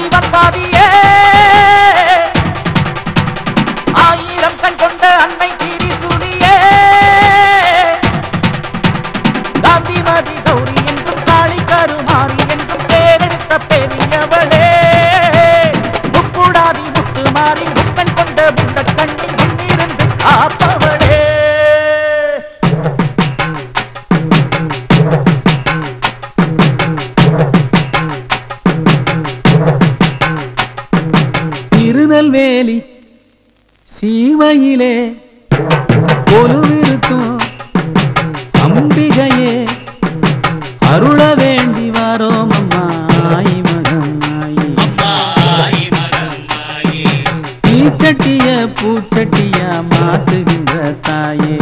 வந்தாதியே ஆயிரம் கண் கொண்ட அன்னை திரிசுடியே காந்திமதி கௌரி என்றும் காளி கருமாறி என்றும் பேரெடுத்த பெரியவளே முக்குடாதி முத்து மாறி முக்கன் கொண்ட முண்ட கண்ணி முன்னிருந்து காப்பவளே திருநெல்வேலி சீமையிலே கொலுவிருக்கும் அம்பிகையே அருள வேண்டி வாரோம் அம்மா ஆயி மகம் ஆயி தீச்சட்டிய பூச்சட்டியா மாத்துகின்ற தாயே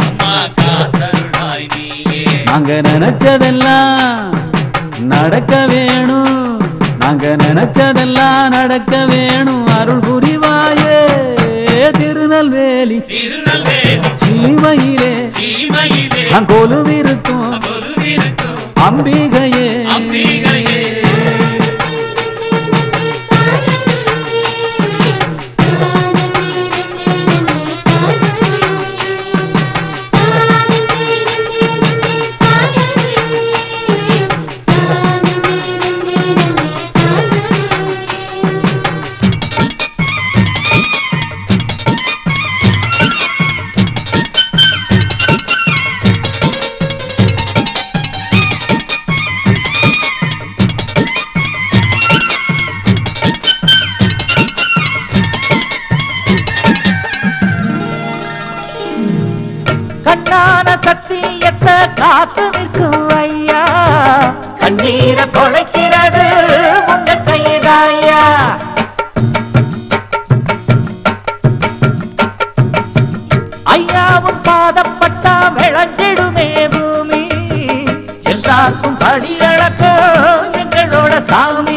நாங்க நினைச்சதெல்லாம் நடக்க வேணும் நாங்க நினைச்சதெல்லாம் நடக்க வேணும் அருள் புரிவாயே திருநெல்வேலி சீமையிலே நான் கொலுவிருக்கும் அம்பிகையே கண்ணான சத்தியத்தை காத்து நிற்கும் ஐயா கண்ணீரை தொலைக்கிறது உங்க கைதாயா ஐயாவும் பாதப்பட்டா விளைஞ்சிடுமே பூமி எல்லாருக்கும் படி இழக்கும் எங்களோட சாமி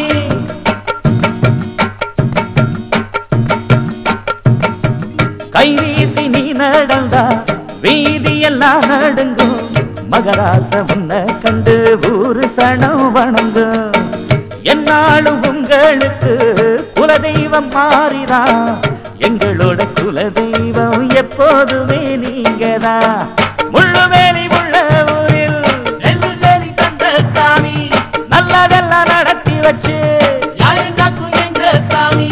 கை வீசி நீ நடந்தா வீதியெல்லாம் நடுங்கும் மகராச உன்னை கண்டு ஊரு சனம் வணங்கும் என்னாலும் உங்களுக்கு குலதெய்வம் மாறிதா எங்களோட குலதெய்வம் எப்போதுமே நீங்கதான் முள்ளுவேலி உள்ள ஊரில் நெல்லுவேலி தந்த சாமி நல்லதெல்லாம் நடத்தி வச்சு யாருக்காக்கும் எங்க சாமி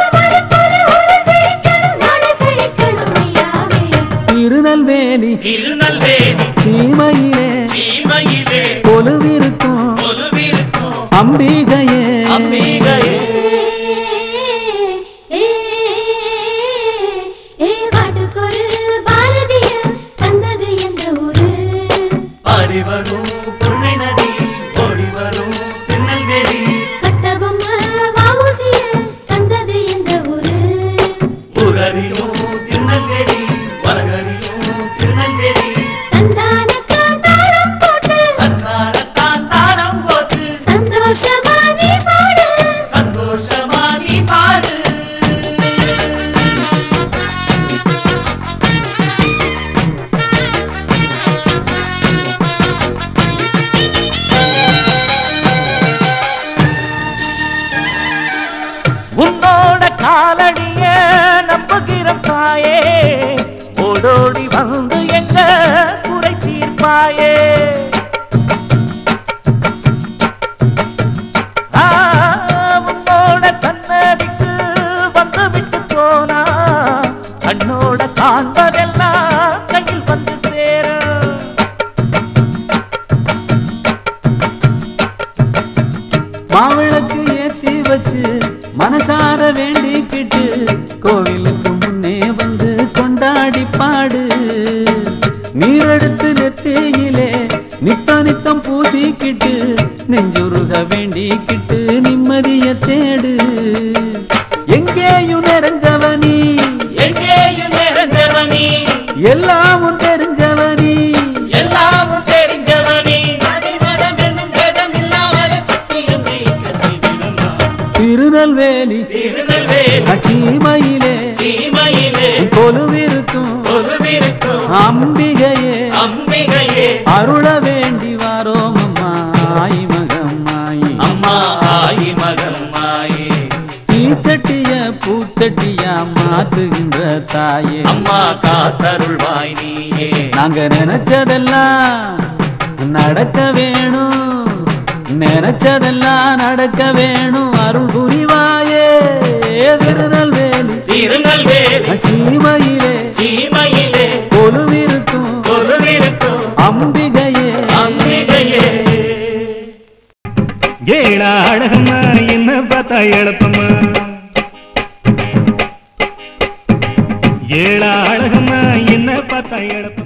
திருநெல்வேலி திருநெல்வேலி சீமையிலே சீமையிலே கொலுவிருக்கும் கொலுவிருக்கும் அம்பிகையே அம்பிகையே பாடி வரும் பொருளை நதி ஓடி வரும் திருநெல்வேலி ஊரறியும் திருநெல்வேலி வரகறியும் திருநெல்வேலி தன்னாரத்தான் தானம் போட்டு சந்தோஷமா நீ பாடு சந்தோஷமா நீ பாடு உன்னோட காலடிய நம்புகிற தாயே ஓடோடி வந்து எங்க குறை தீர்ப்பாயே ஆ, உன்னோட சன்னதிக்கு வந்து விட்டு போனா கண்ணோட காண்பதெல்லாம் கையில் வந்து சேரும் மாவிளக்கு ஏத்தி வச்சு மனசார வேண்டிக்கிட்டு கோவிலுக்கு முன்னே வந்து கொண்டாடி பாடு நீரெடுத்து நெத்தியிலே நித்த நித்தம் பூசிக்கிட்டு நெஞ்சுருக வேண்டிக்கிட்டு நிம்மதிய தேடு எங்கேயும் நிறைஞ்சவனி எங்கேயும் நிறைஞ்சவனி எல்லாமும் தெரிஞ்சவனி எல்லாமும் தெரிஞ்சவனி சதிமதம் என்னும் பேதம் இல்லாத சத்தியம் ஜெயிக்க செய்திடுமா. திருநெல்வேலி திருநெல்வேலி சீமையிலே சீமையிலே கொலுவிருக்கும் கொலுவிருக்கும் அம்பிகையே அம்பிகையே அருள வேண்டி வாரோம் அம்மா ஆயி மகம் ஆயி அம்மா ஆயி மகம் ஆயி பூச்சட்டியா மாத்துகின்ற தாயே அம்மா காத்தருள்வாய் நீயே நாங்க நினைச்சதெல்லாம் நடக்க வேணும் நினைச்சதெல்லாம் நடக்க வேணும் அருள் புரிவாயே திருநெல்வேலி திருநெல்வேலி சீமையிலே சீமையிலே கொலுவிருக்கும் கொலுவிருக்கும் அம்பிகையே அம்பிகையே ஏழா அழகம்மா என்ன பார்த்தா எழப்பம்மா ஏழா அழகம்மா என்ன பார்த்தா எழப்பம்மா